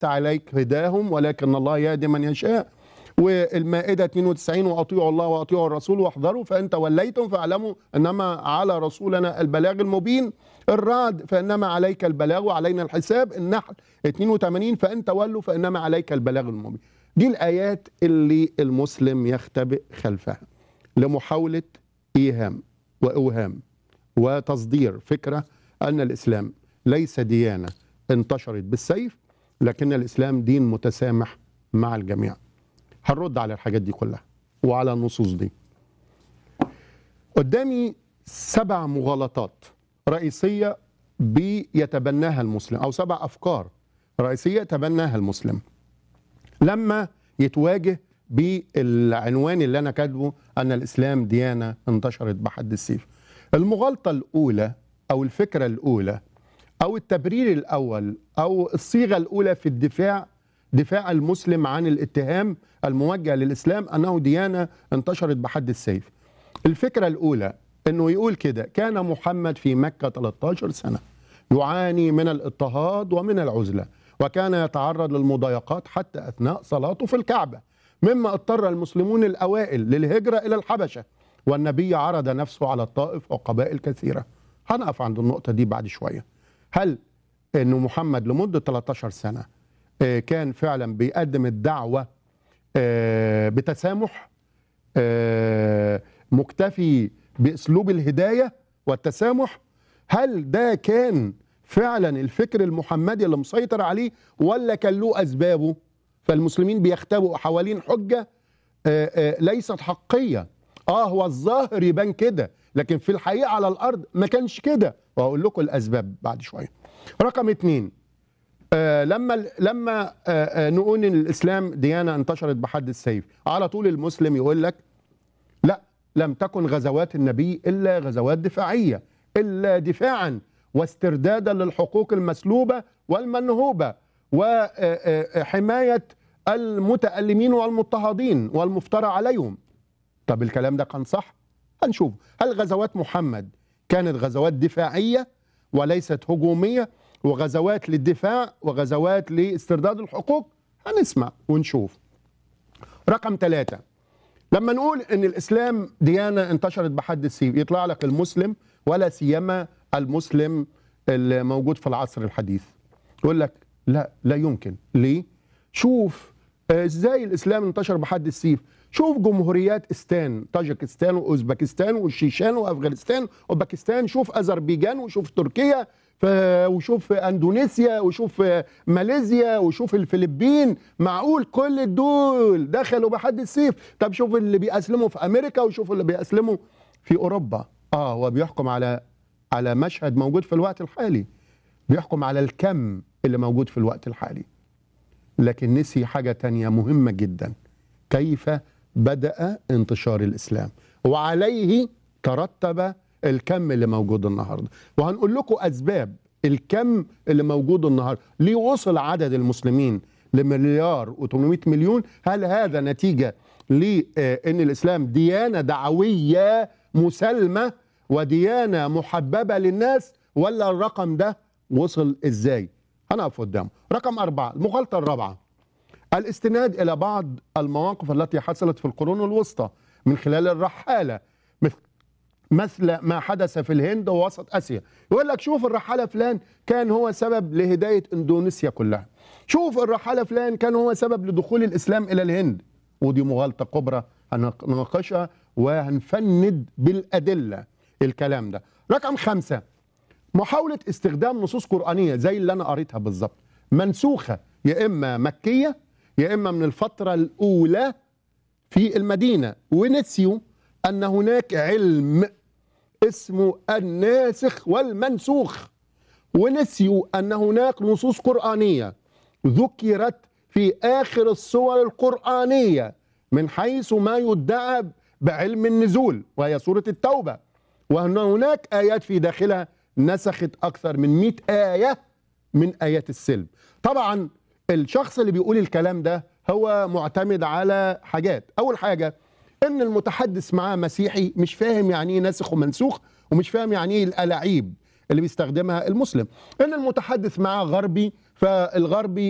عليك هداهم ولكن الله يهدي من يشاء والمائدة 92 وأطيعوا الله وأطيعوا الرسول واحذروا فإن توليتم فاعلموا إنما على رسولنا البلاغ المبين الرعد فإنما عليك البلاغ وعلينا الحساب النحل 82 فإن تولوا فإنما عليك البلاغ المبين دي الآيات اللي المسلم يختبئ خلفها لمحاولة إيهام وإوهام وتصدير فكرة أن الإسلام ليس ديانة انتشرت بالسيف لكن الإسلام دين متسامح مع الجميع هنرد على الحاجات دي كلها وعلى النصوص دي قدامي سبع مغالطات رئيسية بيتبناها المسلم أو سبع أفكار رئيسية يتبناها المسلم لما يتواجه بالعنوان اللي أنا كاتبه أن الإسلام ديانة انتشرت بحد السيف المغالطة الأولى أو الفكرة الأولى أو التبرير الأول أو الصيغة الأولى في الدفاع دفاع المسلم عن الاتهام الموجه للإسلام أنه ديانة انتشرت بحد السيف الفكرة الأولى أنه يقول كده كان محمد في مكة 13 سنة يعاني من الاضطهاد ومن العزلة وكان يتعرض للمضايقات حتى أثناء صلاته في الكعبة مما اضطر المسلمون الأوائل للهجرة إلى الحبشة والنبي عرض نفسه على الطائف وقبائل كثيرة هنقف عند النقطة دي بعد شوية هل أنه محمد لمدة 13 سنة كان فعلا بيقدم الدعوة بتسامح مكتفي باسلوب الهدايه والتسامح هل ده كان فعلا الفكر المحمدي اللي مسيطر عليه ولا كان له اسبابه فالمسلمين بيختبئوا حوالين حجه ليست حقيه اه هو الظاهر يبان كده لكن في الحقيقه على الارض ما كانش كده وهقول لكم الاسباب بعد شويه رقم اتنين آه لما لما آه نقول ان الاسلام ديانه انتشرت بحد السيف على طول المسلم يقول لك لا لم تكن غزوات النبي الا غزوات دفاعيه الا دفاعا واستردادا للحقوق المسلوبه والمنهوبه وحمايه المتألمين والمضطهدين والمفترى عليهم طب الكلام ده كان صح هنشوف هل غزوات محمد كانت غزوات دفاعيه وليست هجوميه وغزوات للدفاع وغزوات لاسترداد الحقوق هنسمع ونشوف رقم ثلاثة لما نقول ان الاسلام ديانة انتشرت بحد السيف يطلع لك المسلم ولا سيما المسلم اللي موجود في العصر الحديث يقول لك لا لا يمكن ليه شوف ازاي الاسلام انتشر بحد السيف شوف جمهوريات استان طاجكستان واوزبكستان والشيشان وافغانستان وباكستان شوف اذربيجان وشوف تركيا وشوف اندونيسيا وشوف ماليزيا وشوف الفلبين معقول كل دول دخلوا بحد السيف طب شوف اللي بيأسلموا في امريكا وشوف اللي بيأسلموا في اوروبا اه هو بيحكم على على مشهد موجود في الوقت الحالي بيحكم على الكم اللي موجود في الوقت الحالي لكن نسي حاجة تانية مهمة جدا كيف بدأ انتشار الإسلام وعليه ترتب الكم اللي موجود النهارده وهنقول لكم اسباب الكم اللي موجود النهارده ليه وصل عدد المسلمين لمليار و800 مليون هل هذا نتيجه لان الاسلام ديانه دعويه مسالمه وديانه محببه للناس ولا الرقم ده وصل ازاي هنقف قدامه رقم أربعة المغالطة الرابعة الاستناد إلى بعض المواقف التي حصلت في القرون الوسطى من خلال الرحالة مثل مثل ما حدث في الهند ووسط اسيا يقول لك شوف الرحاله فلان كان هو سبب لهدايه اندونيسيا كلها شوف الرحاله فلان كان هو سبب لدخول الاسلام الى الهند ودي مغالطه كبرى هنناقشها وهنفند بالادله الكلام ده رقم خمسة محاولة استخدام نصوص قرآنية زي اللي أنا قريتها بالظبط منسوخة يا إما مكية يا إما من الفترة الأولى في المدينة ونسيوا أن هناك علم اسمه الناسخ والمنسوخ ونسيوا ان هناك نصوص قرانيه ذكرت في اخر السور القرانيه من حيث ما يدعى بعلم النزول وهي سوره التوبه وان هناك ايات في داخلها نسخت اكثر من 100 ايه من ايات السلم طبعا الشخص اللي بيقول الكلام ده هو معتمد على حاجات اول حاجه ان المتحدث معاه مسيحي مش فاهم يعني ايه ناسخ ومنسوخ ومش فاهم يعني ايه الالاعيب اللي بيستخدمها المسلم ان المتحدث معاه غربي فالغربي